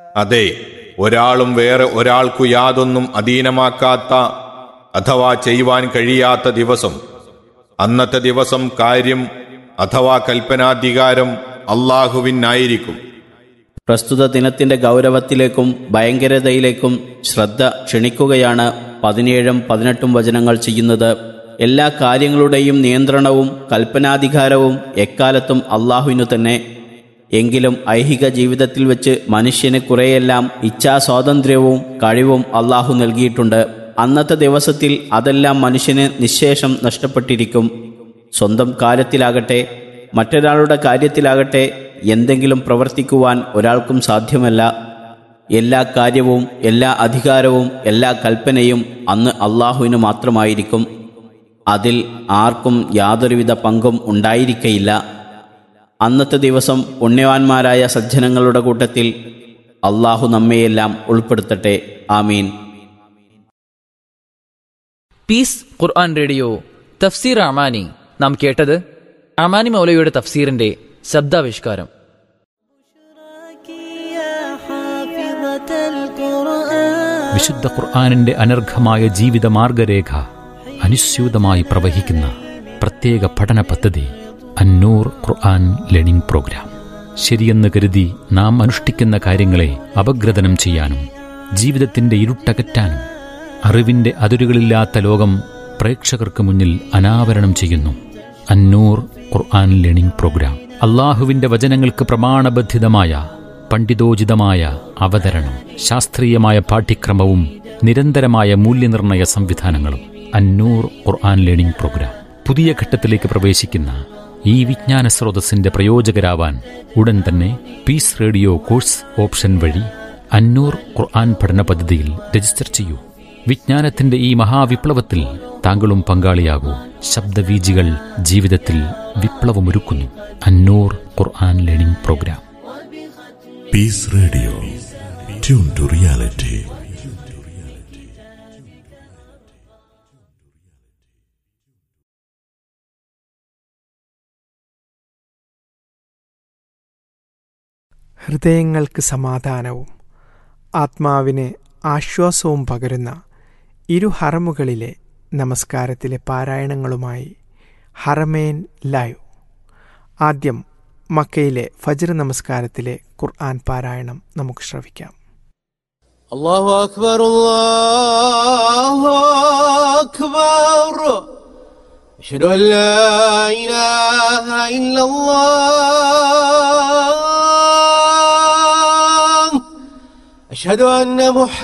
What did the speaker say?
അതെ ഒരാളും വേറെ ഒരാൾക്കു യാതൊന്നും അധീനമാക്കാത്ത അഥവാ ചെയ്യുവാൻ കഴിയാത്ത ദിവസം അന്നത്തെ ദിവസം കാര്യം അഥവാ കൽപ്പനാധികാരം അള്ളാഹുവിനായിരിക്കും പ്രസ്തുത ദിനത്തിന്റെ ഗൗരവത്തിലേക്കും ഭയങ്കരതയിലേക്കും ശ്രദ്ധ ക്ഷണിക്കുകയാണ് പതിനേഴും പതിനെട്ടും വചനങ്ങൾ ചെയ്യുന്നത് എല്ലാ കാര്യങ്ങളുടെയും നിയന്ത്രണവും കൽപ്പനാധികാരവും എക്കാലത്തും അള്ളാഹുവിനു തന്നെ എങ്കിലും ഐഹിക ജീവിതത്തിൽ വെച്ച് മനുഷ്യന് കുറെയെല്ലാം ഇച്ഛാസ്വാതന്ത്ര്യവും കഴിവും അള്ളാഹു നൽകിയിട്ടുണ്ട് അന്നത്തെ ദിവസത്തിൽ അതെല്ലാം മനുഷ്യന് നിശേഷം നഷ്ടപ്പെട്ടിരിക്കും സ്വന്തം കാര്യത്തിലാകട്ടെ മറ്റൊരാളുടെ കാര്യത്തിലാകട്ടെ എന്തെങ്കിലും പ്രവർത്തിക്കുവാൻ ഒരാൾക്കും സാധ്യമല്ല എല്ലാ കാര്യവും എല്ലാ അധികാരവും എല്ലാ കൽപ്പനയും അന്ന് അള്ളാഹുവിന് മാത്രമായിരിക്കും അതിൽ ആർക്കും യാതൊരുവിധ പങ്കും ഉണ്ടായിരിക്കയില്ല അന്നത്തെ ദിവസം പുണ്യവാന്മാരായ സജ്ജനങ്ങളുടെ കൂട്ടത്തിൽ അള്ളാഹു നമ്മയെല്ലാം ഉൾപ്പെടുത്തട്ടെ ആമീൻ പീസ് ഖുർആൻ റേഡിയോ തഫ്സീർ അമാനി നാം കേട്ടത് അമാനി മൗലയുടെ തഫ്സീറിന്റെ ശബ്ദാവിഷ്കാരം വിശുദ്ധ ഖുർആാനിന്റെ അനർഘമായ ജീവിത മാർഗരേഖ അനുസ്യൂതമായി പ്രവഹിക്കുന്ന പ്രത്യേക പഠന പദ്ധതി അന്നൂർ ഖുർആൻ ലേണിംഗ് പ്രോഗ്രാം ശരിയെന്ന് കരുതി നാം അനുഷ്ഠിക്കുന്ന കാര്യങ്ങളെ അപഗ്രഥനം ചെയ്യാനും ജീവിതത്തിന്റെ ഇരുട്ടകറ്റാനും അറിവിന്റെ അതിരുകളില്ലാത്ത ലോകം പ്രേക്ഷകർക്ക് മുന്നിൽ അനാവരണം ചെയ്യുന്നു അന്നൂർ ഖുർആൻ ലേണിംഗ് പ്രോഗ്രാം അള്ളാഹുവിന്റെ വചനങ്ങൾക്ക് പ്രമാണബദ്ധിതമായ പണ്ഡിതോചിതമായ അവതരണം ശാസ്ത്രീയമായ പാഠ്യക്രമവും നിരന്തരമായ മൂല്യനിർണയ സംവിധാനങ്ങളും അന്നൂർ ഖുർആൻ ലേണിംഗ് പ്രോഗ്രാം പുതിയ ഘട്ടത്തിലേക്ക് പ്രവേശിക്കുന്ന ഈ വിജ്ഞാന സ്രോതസ്സിന്റെ പ്രയോജകരാവാൻ ഉടൻ തന്നെ പീസ് റേഡിയോ കോഴ്സ് ഓപ്ഷൻ വഴി അന്നൂർ ഖുർആൻ പഠന പദ്ധതിയിൽ രജിസ്റ്റർ ചെയ്യൂ വിജ്ഞാനത്തിന്റെ ഈ മഹാവിപ്ലവത്തിൽ താങ്കളും പങ്കാളിയാകൂ ശബ്ദവീജികൾ ജീവിതത്തിൽ വിപ്ലവമൊരുക്കുന്നു Annoor Quran learning programme Peace Radio. Tune to reality. ഹൃദയങ്ങൾക്ക് സമാധാനവും ആത്മാവിന് ആശ്വാസവും പകരുന്ന ഇരു ഹറമുകളിലെ നമസ്കാരത്തിലെ പാരായണങ്ങളുമായി ഹറമേൻ ലൈവ് ആദ്യം മക്കയിലെ ഫജ്ർ നമസ്കാരത്തിലെ ഖുർആൻ പാരായണം നമുക്ക് ശ്രവിക്കാം الله أكبر الله أكبر أشهد أن لا إله إلا الله أشهد أن محمد